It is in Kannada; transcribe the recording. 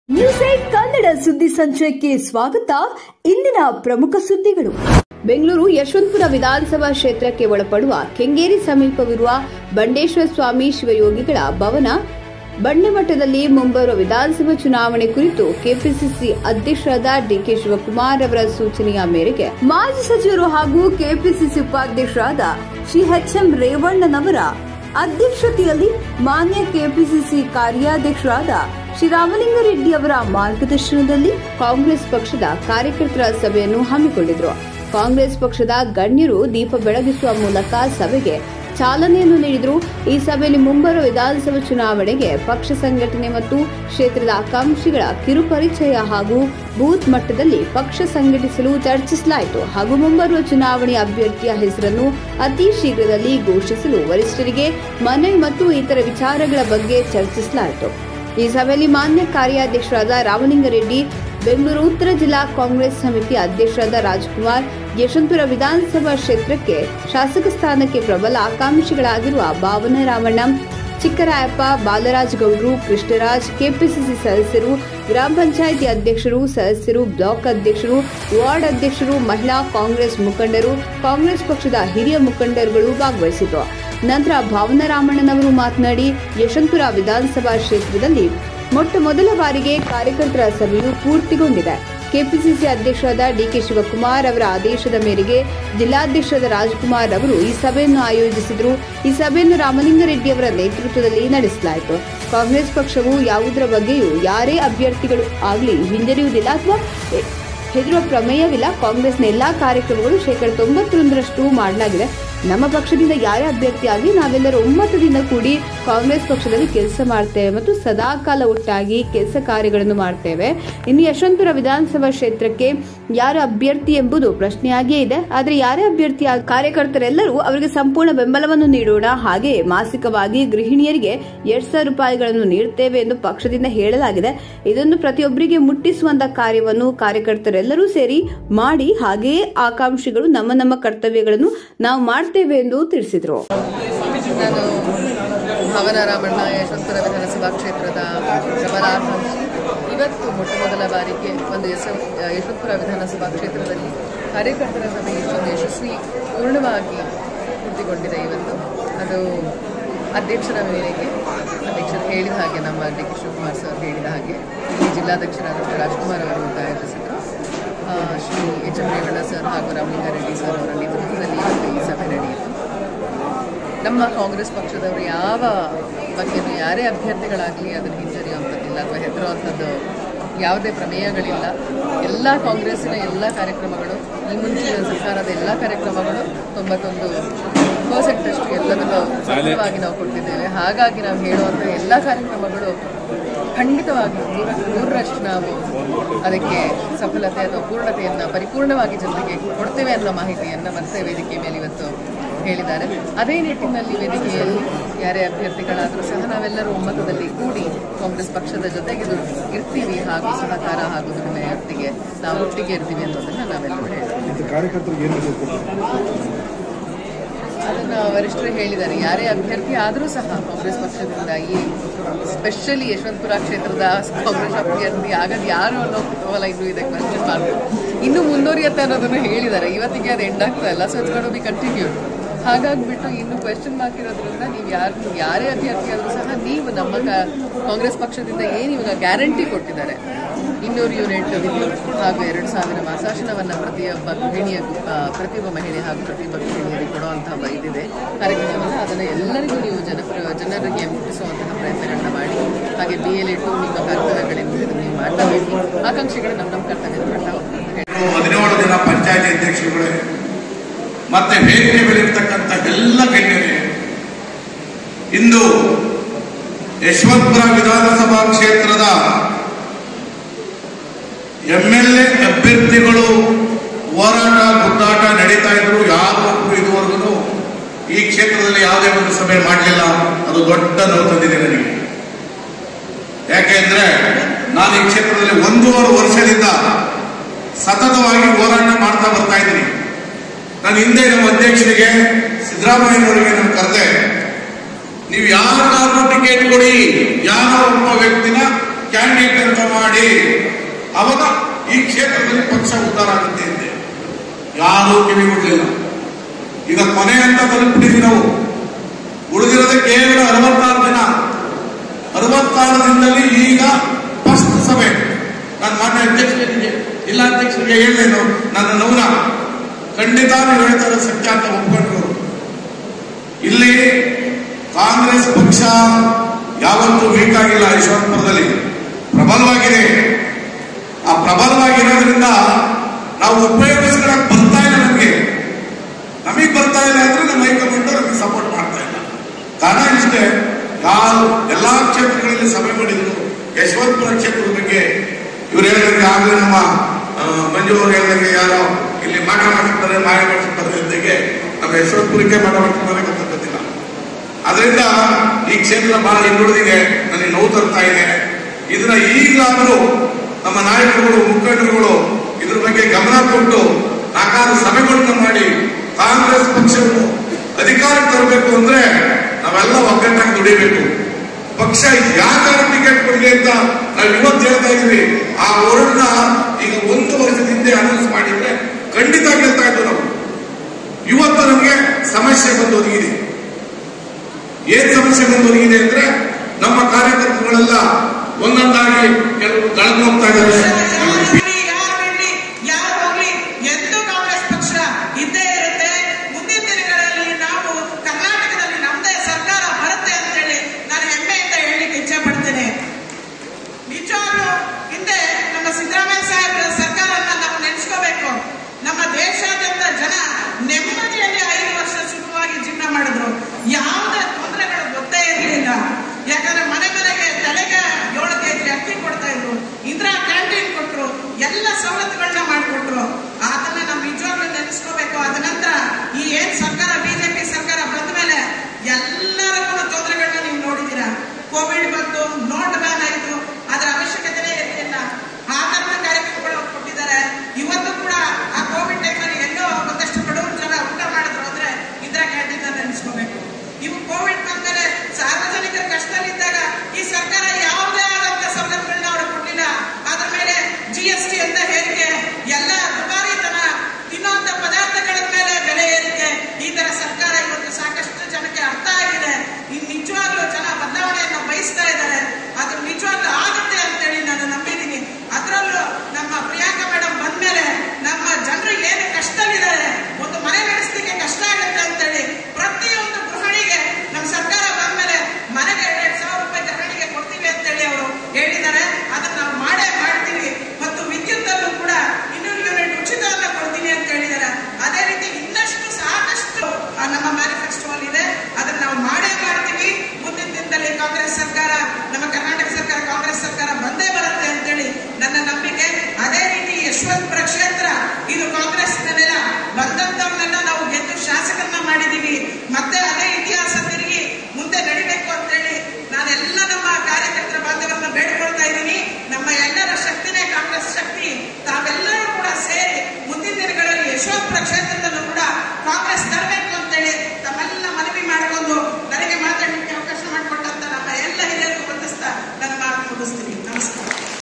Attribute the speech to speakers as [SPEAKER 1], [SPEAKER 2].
[SPEAKER 1] ನ್ಯೂಸ್ ಏಟ್ ಕನ್ನಡ ಸುದ್ದಿ ಸಂಚಯಕ್ಕೆ ಸ್ವಾಗತ ಇಂದಿನ ಪ್ರಮುಖ ಸುದ್ದಿಗಳು ಬೆಂಗಳೂರು ಯಶವಂತಪುರ ವಿಧಾನಸಭಾ ಕ್ಷೇತ್ರಕ್ಕೆ ಒಳಪಡುವ ಕೆಂಗೇರಿ ಸಮೀಪವಿರುವ ಬಂಡೇಶ್ವರ ಸ್ವಾಮಿ ಶಿವಯೋಗಿಗಳ ಭವನ ಬಂಡೆಮಠದಲ್ಲಿ ಮುಂಬರುವ ವಿಧಾನಸಭಾ ಚುನಾವಣೆ ಕುರಿತು ಕೆಪಿಸಿಸಿ ಅಧ್ಯಕ್ಷರಾದ ಡಿಕೆ ಶಿವಕುಮಾರ್ ಅವರ ಸೂಚನೆಯ ಮೇರೆಗೆ ಮಾಜಿ ಸಚಿವರು ಹಾಗೂ ಕೆಪಿಸಿಸಿ ಉಪಾಧ್ಯಕ್ಷರಾದ ಶ್ರೀ ಎಚ್ ಎಂ ರೇವಣ್ಣನವರ ಅಧ್ಯಕ್ಷತೆಯಲ್ಲಿ ಮಾನ್ಯ ಕೆಪಿಸಿಸಿ ಕಾರ್ಯಾಧ್ಯಕ್ಷರಾದ ಶ್ರೀ ರಾಮಲಿಂಗಾರೆಡ್ಡಿ ಅವರ ಮಾರ್ಗದರ್ಶನದಲ್ಲಿ ಕಾಂಗ್ರೆಸ್ ಪಕ್ಷದ ಕಾರ್ಯಕರ್ತರ ಸಭೆಯನ್ನು ಹಮ್ಮಿಕೊಂಡಿದ್ರು ಕಾಂಗ್ರೆಸ್ ಪಕ್ಷದ ಗಣ್ಯರು ದೀಪ ಬೆಳಗಿಸುವ ಮೂಲಕ ಸಭೆಗೆ ಚಾಲನೆಯನ್ನು ನೀಡಿದರು ಈ ಸಭೆಯಲ್ಲಿ ಮುಂಬರುವ ವಿಧಾನಸಭಾ ಚುನಾವಣೆಗೆ ಪಕ್ಷ ಸಂಘಟನೆ ಮತ್ತು ಕ್ಷೇತ್ರದ ಆಕಾಂಕ್ಷಿಗಳ ಕಿರುಪರಿಚಯ ಹಾಗೂ ಬೂತ್ ಮಟ್ಟದಲ್ಲಿ ಪಕ್ಷ ಸಂಘಟಿಸಲು ಚರ್ಚಿಸಲಾಯಿತು ಹಾಗೂ ಮುಂಬರುವ ಚುನಾವಣೆಯ ಅಭ್ಯರ್ಥಿಯ ಹೆಸರನ್ನು ಅತಿ ಶೀಘ್ರದಲ್ಲಿ ಘೋಷಿಸಲು ವರಿಷ್ಠರಿಗೆ ಮನವಿ ಮತ್ತು ಇತರ ವಿಚಾರಗಳ ಬಗ್ಗೆ ಚರ್ಚಿಸಲಾಯಿತು ಈ ಸಭೆಯಲ್ಲಿ ಮಾನ್ಯ ಕಾರ್ಯಾಧ್ಯಕ್ಷರಾದ ರಾಮಲಿಂಗಾರೆಡ್ಡಿ ಬೆಂಗಳೂರು ಉತ್ತರ ಜಿಲ್ಲಾ ಕಾಂಗ್ರೆಸ್ ಸಮಿತಿ ಅಧ್ಯಕ್ಷರಾದ ರಾಜ್ಕುಮಾರ್ ಯಶವಂತಪುರ ವಿಧಾನಸಭಾ ಕ್ಷೇತ್ರಕ್ಕೆ ಶಾಸಕ ಸ್ಥಾನಕ್ಕೆ ಪ್ರಬಲ ಆಕಾಂಕ್ಷಿಗಳಾಗಿರುವ ಭಾವನ ರಾಮಣ್ಣ ಚಿಕ್ಕರಾಯಪ್ಪ ಬಾಲರಾಜ್ ಗೌಡ್ರು ಕೃಷ್ಣರಾಜ್ ಕೆಪಿಸಿಸಿ ಸದಸ್ಯರು ಗ್ರಾಮ ಪಂಚಾಯಿತಿ ಅಧ್ಯಕ್ಷರು ಸದಸ್ಯರು ಬ್ಲಾಕ್ ಅಧ್ಯಕ್ಷರು ವಾರ್ಡ್ ಅಧ್ಯಕ್ಷರು ಮಹಿಳಾ ಕಾಂಗ್ರೆಸ್ ಮುಖಂಡರು ಕಾಂಗ್ರೆಸ್ ಪಕ್ಷದ ಹಿರಿಯ ಮುಖಂಡರುಗಳು ಭಾಗವಹಿಸಿದ್ರು ನಂತರ ಭಾವನಾ ರಾಮಣ್ಣನವರು ಮಾತನಾಡಿ ಯಶವಂತಪುರ ವಿಧಾನಸಭಾ ಕ್ಷೇತ್ರದಲ್ಲಿ ಮೊಟ್ಟ ಮೊದಲ ಬಾರಿಗೆ ಕಾರ್ಯಕರ್ತರ ಸಭೆಯು ಪೂರ್ತಿಗೊಂಡಿದೆ ಕೆಪಿಸಿಸಿ ಅಧ್ಯಕ್ಷರಾದ ಡಿಕೆ ಶಿವಕುಮಾರ್ ಅವರ ಆದೇಶದ ಮೇರೆಗೆ ಜಿಲ್ಲಾಧ್ಯಕ್ಷರಾದ ರಾಜ್ಕುಮಾರ್ ಅವರು ಈ ಸಭೆಯನ್ನು ಆಯೋಜಿಸಿದರು ಈ ಸಭೆಯನ್ನು ರಾಮಲಿಂಗಾರೆಡ್ಡಿ ಅವರ ನೇತೃತ್ವದಲ್ಲಿ ನಡೆಸಲಾಯಿತು ಕಾಂಗ್ರೆಸ್ ಪಕ್ಷವು ಯಾವುದರ ಬಗ್ಗೆಯೂ ಯಾರೇ ಅಭ್ಯರ್ಥಿಗಳು ಆಗಲಿ ಹಿಂಜರಿಯುವುದಿಲ್ಲ ಅಥವಾ ಹೆದರುವ ಪ್ರಮೇಯವಿಲ್ಲ ಕಾಂಗ್ರೆಸ್ನ ಎಲ್ಲಾ ಕಾರ್ಯಕ್ರಮಗಳು ಶೇಕಡ ತೊಂಬತ್ತೊಂದರಷ್ಟು ಮಾಡಲಾಗಿದೆ ನಮ್ಮ ಪಕ್ಷದಿಂದ ಯಾರೇ ಅಭ್ಯರ್ಥಿಯಾಗಿ ನಾವೆಲ್ಲರೂ ಒಮ್ಮತದಿಂದ ಕೂಡಿ ಕಾಂಗ್ರೆಸ್ ಪಕ್ಷದಲ್ಲಿ ಕೆಲಸ ಮಾಡ್ತೇವೆ ಮತ್ತು ಸದಾಕಾಲ ಒಟ್ಟಾಗಿ ಕೆಲಸ ಕಾರ್ಯಗಳನ್ನು ಮಾಡ್ತೇವೆ ಇನ್ನು ಯಶವಂತಪುರ ವಿಧಾನಸಭಾ ಕ್ಷೇತ್ರಕ್ಕೆ ಯಾರು ಅಭ್ಯರ್ಥಿ ಎಂಬುದು ಪ್ರಶ್ನೆಯಾಗಿಯೇ ಇದೆ ಆದರೆ ಯಾರೇ ಅಭ್ಯರ್ಥಿ ಕಾರ್ಯಕರ್ತರೆಲ್ಲರೂ ಅವರಿಗೆ ಸಂಪೂರ್ಣ ಬೆಂಬಲವನ್ನು ನೀಡೋಣ ಹಾಗೆ ಮಾಸಿಕವಾಗಿ ಗೃಹಿಣಿಯರಿಗೆ ಎರಡ್ ಸಾವಿರ ರೂಪಾಯಿಗಳನ್ನು ನೀಡುತ್ತೇವೆ ಎಂದು ಪಕ್ಷದಿಂದ ಹೇಳಲಾಗಿದೆ ಇದನ್ನು ಪ್ರತಿಯೊಬ್ಬರಿಗೆ ಮುಟ್ಟಿಸುವಂತ ಕಾರ್ಯವನ್ನು ಕಾರ್ಯಕರ್ತರೆಲ್ಲರೂ ಸೇರಿ ಮಾಡಿ ಹಾಗೆಯೇ ಆಕಾಂಕ್ಷಿಗಳು ನಮ್ಮ ನಮ್ಮ ಕರ್ತವ್ಯಗಳನ್ನು ನಾವು ಮಾಡ್ತೇವೆ ಎಂದು ತಿಳಿಸಿದರು
[SPEAKER 2] ನಾನು ಭಾವನಾ ರಾಮಣ್ಣ ಯಶವಂತಪುರ ವಿಧಾನಸಭಾ ಕ್ಷೇತ್ರದ ಪ್ರಬಲ ಆಕಾಂಕ್ಷಿ ಇವತ್ತು ಮೊಟ್ಟ ಮೊದಲ ಬಾರಿಗೆ ಒಂದು ಯಶ ಯಶವಂತಪುರ ವಿಧಾನಸಭಾ ಕ್ಷೇತ್ರದಲ್ಲಿ ಕಾರ್ಯಕರ್ತರ ಸಭೆ ಇಷ್ಟೊಂದು ಯಶಸ್ವಿ ಪೂರ್ಣವಾಗಿ ಪೂರ್ತಿಗೊಂಡಿದೆ ಇವತ್ತು ಅದು ಅಧ್ಯಕ್ಷರ ಮೇರೆಗೆ ಅಧ್ಯಕ್ಷರು ಹೇಳಿದ ಹಾಗೆ ನಮ್ಮ ಡಿ ಕೆ ಶಿವಕುಮಾರ್ ಸರ್ ಹೇಳಿದ ಹಾಗೆ ಇಲ್ಲಿ ಜಿಲ್ಲಾಧ್ಯಕ್ಷರಾದ ರಾಜ್ಕುಮಾರ್ ಅವರು ಆಯೋಜಿಸಿದರು ಆ, Shri H M Revanna sir ಹಾಗೂ ರಾಮಲಿಂಗಾರೆಡ್ಡಿ ಸರ್ ಅವರ ನೇತೃತ್ವದಲ್ಲಿ ಇವತ್ತು ಈ ಸಭೆ ನಡೆಯಿತು ನಮ್ಮ ಕಾಂಗ್ರೆಸ್ ಪಕ್ಷದವರು ಯಾವ ಬಗ್ಗೆನೂ ಯಾರೇ ಅಭ್ಯರ್ಥಿಗಳಾಗಲಿ ಅದನ್ನು ಹಿಂಜರಿಯುವಂಥದ್ದಿಲ್ಲ ಅಥವಾ ಹೆದರುವಂಥದ್ದು ಯಾವುದೇ ಪ್ರಮೇಯಗಳಿಲ್ಲ ಎಲ್ಲ ಕಾಂಗ್ರೆಸ್ಸಿನ ಎಲ್ಲ ಕಾರ್ಯಕ್ರಮಗಳು ಈ ಮುಂಚಿನ ಸರ್ಕಾರದ ಎಲ್ಲ ಕಾರ್ಯಕ್ರಮಗಳು ತೊಂಬತ್ತೊಂದು ಪರ್ಸೆಂಟ್ ಅಷ್ಟು ಎಲ್ಲದನ್ನು ಸಫಲವಾಗಿ ನಾವು ಕೊಟ್ಟಿದ್ದೇವೆ ಹಾಗಾಗಿ ನಾವು ಹೇಳುವಂಥ ಎಲ್ಲ ಕಾರ್ಯಕ್ರಮಗಳು ಖಂಡಿತವಾಗಿ ನೂರ ನೂರರಷ್ಟು ನಾವು ಅದಕ್ಕೆ ಸಫಲತೆ ಅಥವಾ ಪೂರ್ಣತೆಯನ್ನು ಪರಿಪೂರ್ಣವಾಗಿ ಜನರಿಗೆ ಕೊಡ್ತೇವೆ ಅನ್ನೋ ಮಾಹಿತಿಯನ್ನು ಮತ್ತೆ ವೇದಿಕೆ ಮೇಲೆ ಇವತ್ತು ಹೇಳಿದ್ದಾರೆ ಅದೇ ನಿಟ್ಟಿನಲ್ಲಿ ವೇದಿಕೆಯಲ್ಲಿ ಯಾರೇ ಅಭ್ಯರ್ಥಿಗಳಾದರೂ ಸಹ ನಾವೆಲ್ಲರೂ ಒಮ್ಮತದಲ್ಲಿ ಕೂಡಿ ಕಾಂಗ್ರೆಸ್ ಪಕ್ಷದ ಜೊತೆಗೆ ದು- ಇರ್ತೀವಿ ಹಾಗೂ ಸಹಕಾರ ಹಾಗೂ ದುಡಿಮೆಯೊಟ್ಟಿಗೆ ನಾವು ಒಟ್ಟಿಗೆ ಇರ್ತೀವಿ ಅನ್ನೋದನ್ನು ನಾವೆಲ್ಲರೂ ಹೇಳ್ತೀವಿ
[SPEAKER 3] ಮತ್ತು ಕಾರ್ಯಕರ್ತರಿಗೆ ಏನು ಮೆಸೇಜ್ ಕೊಡ್ತಾರೆ
[SPEAKER 2] ಅದನ್ನು ವರಿಷ್ಠರು ಹೇಳಿದ್ದಾರೆ ಯಾರೇ ಅಭ್ಯರ್ಥಿ ಆದರೂ ಸಹ ಕಾಂಗ್ರೆಸ್ ಪಕ್ಷದಿಂದ ಈ ಸ್ಪೆಷಲಿ ಯಶವಂತಪುರ ಕ್ಷೇತ್ರದ ಕಾಂಗ್ರೆಸ್ ಅಭ್ಯರ್ಥಿ ಆಗದು ಯಾರು ಅನ್ನೋ ಕುತೂಹಲ ಇನ್ನೂ ಇದೆ ಕ್ವಶನ್ ಮಾರ್ಕ್ ಇನ್ನೂ ಮುಂದುವರಿಯುತ್ತೆ ಅನ್ನೋದನ್ನು ಹೇಳಿದ್ದಾರೆ ಇವತ್ತಿಗೆ ಅದು ಎಂಡ್ ಆಗ್ತಾ ಇಲ್ಲ ಸೊ ಇಟ್ಸ್ ಬಿ ಕಂಟಿನ್ಯೂ ಹಾಗಾಗ್ಬಿಟ್ಟು ಇನ್ನು ಕ್ವೆಶನ್ ಮಾರ್ಕ್ ಇರೋದ್ರಿಂದ ನೀವು ಯಾರು ಯಾರೇ ಅಭ್ಯರ್ಥಿ ಆದರೂ ಸಹ ನೀವು ನಮ್ಮ ಕ- ಕಾಂಗ್ರೆಸ್ ಪಕ್ಷದಿಂದ ಏನು ಇವಾಗ ಗ್ಯಾರಂಟಿ ಕೊಟ್ಟಿದ್ದಾರೆ ಇನ್ನೂರು ಯೂನಿಟ್ ವಿದ್ಯುತ್ ಹಾಗೂ ಎರಡು ಸಾವಿರ ಮಾಸಾಶನವನ್ನು ಪ್ರತಿಯೊಬ್ಬ ಗೃಹಿಣಿಯ ಆ, ಪ್ರತಿಯೊಬ್ಬ ಮಹಿಳೆ ಹಾಗೂ ಪ್ರತಿಯೊಬ್ಬ ಗೃಹಿಣಿಯರಿಗೆ ಕೊಡುವಂತಹ ಬ- ಇದಿದೆ ಕಾರ್ಯಕ್ರಮವನ್ನು ಅದನ್ನು ಎಲ್ಲರಿಗೂ ನೀವು ಜನಪ್ರ ಜನರಿಗೆ ಮುಟ್ಟಿಸುವಂತಹ ಪ್ರಯತ್ನಗಳನ್ನ ಮಾಡಿ ಹಾಗೆ ಬಿ ಎಲ್ ಎ ಟು ನಿಮ್ಮ ಕರ್ತವ್ಯಗಳನ್ನು ನೀವು ಮಾಡ್ತಾ ಹೋಗಿ ಆಕಾಂಕ್ಷಿಗಳು ನಮ್ಮ ನಮ್ಮ ಕರ್ತವ್ಯ ಮಾಡ್ತಾ ಹೋಗ್ತಾರೆ
[SPEAKER 4] ಹದಿನೇಳು ಜನ ಪಂಚಾಯತಿ ಅಧ್ಯಕ್ಷರುಗಳೇ ಮತ್ತೆ ವೇದಿಕೆ ಮೇಲೆ ಇರ್ತಕ್ಕಂಥ ಎಲ್ಲ ಗಣ್ಯರೇ ಇಂದು ಯಶವಂತಪುರ ವಿಧಾನಸಭಾ ಕ್ಷೇತ್ರದ ಎಂಎಲ್ಎ ಅಭ್ಯರ್ಥಿಗಳು ಹೋರಾಟ ಗುದ್ದಾಟ ನಡೀತಾ ಇದ್ರು ಯಾರು ಇದುವರೆಗೂ ಈ ಕ್ಷೇತ್ರದಲ್ಲಿ ಯಾವುದೇ ಒಂದು ಸಭೆ ಮಾಡಲಿಲ್ಲ ಅದು ದೊಡ್ಡ ನೋವು ತಂದಿದೆ ನನಗೆ ಯಾಕೆಂದ್ರೆ ನಾನು ಈ ಕ್ಷೇತ್ರದಲ್ಲಿ ಒಂದೂವರೆ ವರ್ಷದಿಂದ ಸತತವಾಗಿ ಹೋರಾಟ ಮಾಡ್ತಾ ಬರ್ತಾ ಇದ್ದೀನಿ ನಾನು ಹಿಂದೆ ನಮ್ಮ ಅಧ್ಯಕ್ಷರಿಗೆ ಸಿದ್ದರಾಮಯ್ಯನವರಿಗೆ ನಾನು ಕರೆದೆ ನೀವು ಯಾರಿಗಾದ್ರೂ ಟಿಕೆಟ್ ಕೊಡಿ ಯಾರೋ ಒಬ್ಬ ವ್ಯಕ್ತಿನ ಕ್ಯಾಂಡಿಡೇಟ್ ಅಂತ ಮಾಡಿ ಅವಾಗ ಈ ಕ್ಷೇತ್ರದಲ್ಲಿ ಪಕ್ಷ ಉದ್ಧಾರ ಆಗುತ್ತೆ ಅಂತೆ ಯಾರೂ ಕಿವಿಗೊಡ್ಲಿಲ್ಲ ಈಗ ಕೊನೆ ಅಂತ ತಲುಪಿದ್ದೀವಿ ನಾವು ಉಳಿದಿರೋದೇ ಕೇವಲ ಅರವತ್ತಾರು ದಿನ ಅರವತ್ತಾರು ದಿನದಲ್ಲಿ ಈಗ ಫಸ್ಟ್ ಸಭೆ ನಾನು ಮಾನ್ಯ ಅಧ್ಯಕ್ಷರಿಗೆ ಇಲ್ಲ ಅಧ್ಯಕ್ಷರಿಗೆ ಹೇಳಿದ್ದೇನು ನನ್ನ ನೌನ ಖಂಡಿತ ನೀವು ಹೇಳ್ತಾ ಇರೋ ಸತ್ಯ ಅಂತ ಒಪ್ಕೊಂಡ್ರು ಇಲ್ಲಿ ಕಾಂಗ್ರೆಸ್ ಪಕ್ಷ ಯಾವತ್ತೂ ವೀಕ್ ಆಗಿಲ್ಲ ಯಶವಂತಪುರದಲ್ಲಿ ಪ್ರಬಲವಾಗಿದೆ ಆ ಪ್ರಬಲವಾಗಿರೋದ್ರಿಂದ ನಾವು ಉಪಯೋಗಿಸ್ಕೊಳಕ್ ಬರ್ತಾ ಇಲ್ಲ ನಮಗೆ ನಮಗೆ ಬರ್ತಾ ಇಲ್ಲ ಅಂದ್ರೆ ನಮ್ಮ ಹೈಕಮಾಂಡ್ ನಮಗೆ ಸಪೋರ್ಟ್ ಮಾಡ್ತಾ ಇಲ್ಲ ಕಾರಣ ಇಷ್ಟೇ ಯಾರು ಎಲ್ಲಾ ಕ್ಷೇತ್ರಗಳಲ್ಲಿ ಸಭೆ ಮಾಡಿದ್ರು ಯಶವಂತಪುರ ಕ್ಷೇತ್ರದ ಬಗ್ಗೆ ಇವ್ರು ಹೇಳಿದಂಗೆ ಆಗಲೇ ನಮ್ಮ ಆ, ಮಂಜು ಅವರು ಹೇಳಿದಂಗೆ ಯಾರೋ ಇಲ್ಲಿ ಮಠ ಮಾಡಿರ್ತಾರೆ ಮಾಯ ಮಾಡಿರ್ತಾರೆ ಜೊತೆಗೆ ನಮ್ಮ ಯಶವಂತಪುರಕ್ಕೆ ಮಠ ಮಾಡಿರ್ತಾರೆ ಗೊತ್ತಾಗೋದಿಲ್ಲ ಅದರಿಂದ ಈ ಕ್ಷೇತ್ರ ಬಹಳ ಹಿಂದುಳಿದಿದೆ ನನಗೆ ನೋವು ತರ್ತಾ ಇದೆ ಇದನ್ನ ಈಗಲಾದರೂ ನಮ್ಮ ನಾಯಕರುಗಳು ಮುಖಂಡರುಗಳು ಇದ್ರ ಬಗ್ಗೆ ಗಮನ ಕೊಟ್ಟು ನಾಲ್ಕಾರು ಸಭೆಗಳನ್ನ ಮಾಡಿ ಕಾಂಗ್ರೆಸ್ ಪಕ್ಷವನ್ನು ಅಧಿಕಾರಕ್ಕೆ ತರಬೇಕು ಅಂದ್ರೆ ನಾವೆಲ್ಲ ಒಗ್ಗಟ್ಟಾಗಿ ದುಡಿಬೇಕು ಪಕ್ಷ ಯಾಕೆ ಟಿಕೆಟ್ ಕೊಡಲಿ ಅಂತ ನಾವು ಇವತ್ತು ಹೇಳ್ತಾ ಇದ್ವಿ ಆ ಹೊರಡನ್ನ ಈಗ ಒಂದು ವರ್ಷದ ಹಿಂದೆ ಅನೌನ್ಸ್ ಮಾಡಿದ್ರೆ ಖಂಡಿತ ಗೆಲ್ತಾ ಇದ್ವು ನಾವು ಇವತ್ತು ನಮಗೆ ಸಮಸ್ಯೆ ಬಂದು ಒದಗಿದೆ ಏನ್ ಸಮಸ್ಯೆ ಬಂದು ಒದಗಿದೆ ಅಂದ್ರೆ ನಮ್ಮ ಕಾರ್ಯಕರ್ತರುಗಳೆಲ್ಲ ಒಂದೊಂದಾಗಿ ಕೆಲವರು ಕಳೆದು ಹೋಗ್ತಾ ಇದ್ದಾರೆ
[SPEAKER 5] ಯಾರು ಬಿಡ್ಲಿ ಯಾರು ಹೋಗ್ಲಿ ಎಂದು ಕಾಂಗ್ರೆಸ್ ಪಕ್ಷ ಇದ್ದೇ ಇರುತ್ತೆ ಮುಂದಿನ ದಿನಗಳಲ್ಲಿ ನಾವು ಕರ್ನಾಟಕದಲ್ಲಿ ನಮ್ಮದೇ ಸರ್ಕಾರ ಬರುತ್ತೆ ಅಂತೇಳಿ ನಾನು ಹೆಮ್ಮೆಯಿಂದ ಹೇಳಲಿಕ್ಕೆ ಇಚ್ಛೆ ಪಡ್ತೇನೆ ನಿಜವಾಗ್ಲೂ ಹಿಂದೆ ನಮ್ಮ ಸಿದ್ದರಾಮಯ್ಯ ಸಾಹೇಬರ ಸರ್ಕಾರನ ನಾವು ನೆನೆಸ್ಕೋಬೇಕು ನಮ್ಮ ದೇಶಾದ್ಯಂತ ಜನ ನೆಮ್ಮದಿಯಲ್ಲಿ ಐದು ವರ್ಷ ಸುಖವಾಗಿ ಜೀವನ ಮಾಡಿದ್ರು ಯಾವುದೇ ತೊಂದರೆಗಳು ಗೊತ್ತೇ ಇರಲಿಲ್ಲ ಯಾಕಂದ್ರೆ ಮನೆ ಮನೆಗೆ ತಲೆಗೆ ಏಳು ಕೆಜಿ ಅಕ್ಕಿ ಕೊಡ್ತಾ ಇದ್ರು ಇಂದಿರಾ ಕ್ಯಾಂಟೀನ್ ಕೊಟ್ರು ಎಲ್ಲ ಸವಲತ್ತುಗಳನ್ನ ಮಾಡಿಕೊಟ್ರು ಅದನ್ನ ನಾವು ನಿಜವಾಗ್ಲೂ ನೆನೆಸ್ಕೋಬೇಕು ಅದ ನಂತರ ಈ ಏನ್ ಸರ್ಕಾರ ಬಿಜೆಪಿ ಸರ್ಕಾರ ಬಂದ ಮೇಲೆ ಎಲ್ಲರಿಗೂ ತೊಂದರೆಗಳನ್ನ ನೀವು ನೋಡಿದ್ದೀರಾ ಕೋವಿಡ್ ಬಂತು ನೋಟ್ ಬ್ಯಾನ್ ಆಯ್ತು ಅದರ ಅವಶ್ಯಕತೆನೇ ಇರಲಿಲ್ಲ ಆ ತರದ ಕಾರ್ಯಕ್ರಮಗಳು ಕೊಟ್ಟಿದ್ದಾರೆ ಇವತ್ತು ಕೂಡ ಆ ಕೋವಿಡ್ ಟೈಮಲ್ಲಿ ಎಲ್ಲೋ ಒಂದಷ್ಟು ಬಡವರು ಜನ ಊಟ ಮಾಡಿದ್ರು ಅಂದ್ರೆ ಇಂದಿರಾ ಕ್ಯಾಂಟೀನ್ ನೆನೆಸ್ಕೋಬೇಕು ಇವು ಕೋವಿಡ್ ಬಂದ್ಮೇಲೆ ಸಾರ್ವಜನಿಕರ ಕಷ್ಟದಲ್ಲಿದ್ದಾಗ ಈ ಸರ್ಕಾರ ಯಾವುದೇ ಆದಂತ ಸವಲತ್ತುಗಳನ್ನ ಅವರು ಕೊಡಲಿಲ್ಲ ಅದ್ರ ಮೇಲೆ ಜಿ ಎಸ್ ಟಿ ಅಂತ ಹೇರಿಕೆ ಎಲ್ಲ ದುಬಾರಿತನ ತಿನ್ನುವಂತ ಪದಾರ್ಥಗಳ ಮೇಲೆ ಬೆಲೆ ಏರಿಕೆ ಈ ತರ ಸರ್ಕಾರ ಇವತ್ತು ಸಾಕಷ್ಟು ಜನಕ್ಕೆ ಅರ್ಥ ಆಗಿದೆ ಇನ್ ನಿಜವಾಗ್ಲೂ ಜನ ಬದಲಾವಣೆಯನ್ನು ಬಯಸ್ತಾ ಇದ್ದಾರೆ ಅದು ನಿಜವಾಗ್ಲೂ ಆಗುತ್ತೆ ಅಂತೇಳಿ ನಾನು ನಂಬಿದ್ದೀನಿ ಅದರಲ್ಲೂ ನಮ್ಮ ಪ್ರಿಯಾಂಕಾ ಮೇಡಮ್ ಬಂದ್ಮೇಲೆ ನಮ್ಮ ಜನರು ಏನು ಕಷ್ಟದಲ್ಲಿದ್ದಾರೆ ಒಂದು ಮನೆ ನಡೆಸಲಿಕ್ಕೆ ಕಷ್ಟ ಆಗುತ್ತೆ ಅಂತೇಳಿ ಪ್ರತಿಯೊಂದು ಗೃಹಿಣಿಗೆ ನಮ್ಮ ಸರ್ಕಾರ ಬಂದ್ಮೇಲೆ ಮನೆಗೆ ಎರಡೆರಡು ಸಾವಿರ ರೂಪಾಯಿ ಗೃಹಿಣಿಗೆ ಕೊಡ್ತೀವಿ ಅಂತೇಳಿ ಅವರು ಹೇಳಿದ್ದಾರೆ ಅದನ್ನ ನಾವು ಮಾಡೇ ಮಾಡ್ತೀವಿ ಮತ್ತು ವಿದ್ಯುತ್ ಅಲ್ಲೂ ಕೂಡ ಇನ್ನೂರು ಯೂನಿಟ್ ಉಚಿತವನ್ನ ಕೊಡ್ತೀನಿ ಅಂತ ಹೇಳಿದ್ದಾರೆ ಅದೇ ರೀತಿ ಇನ್ನಷ್ಟು ಸಾಕಷ್ಟು ಆ, ನಮ್ಮ ಮ್ಯಾನಿಫೆಸ್ಟೋ ಅಲ್ಲಿ ಇದೆ ಅದನ್ನ ನಾವು ಮಾಡೇ ಮಾಡ್ತೀವಿ ಮುಂದಿನ ದಿನದಲ್ಲಿ ಕಾಂಗ್ರೆಸ್ ಸರ್ಕಾರ ನಮ್ಮ ಕರ್ನಾಟಕ ಸರ್ಕಾರ ಕಾಂಗ್ರೆಸ್ ಸರ್ಕಾರ ಬಂದೇ ಬರುತ್ತೆ ಅಂತೇಳಿ ನನ್ನ ನಂಬಿಕೆ ಅದೇ ರೀತಿ ಯಶವಂತಪುರ ಕ್ಷೇತ್ರ ಇದು ಕಾಂಗ್ರೆಸ್ ನೆಲ ಬಂದಂತವನ್ನೆಲ್ಲ ನಾವು ಗೆದ್ದು ಶಾಸಕರನ್ನ ಮಾಡಿದೀವಿ ಮತ್ತೆ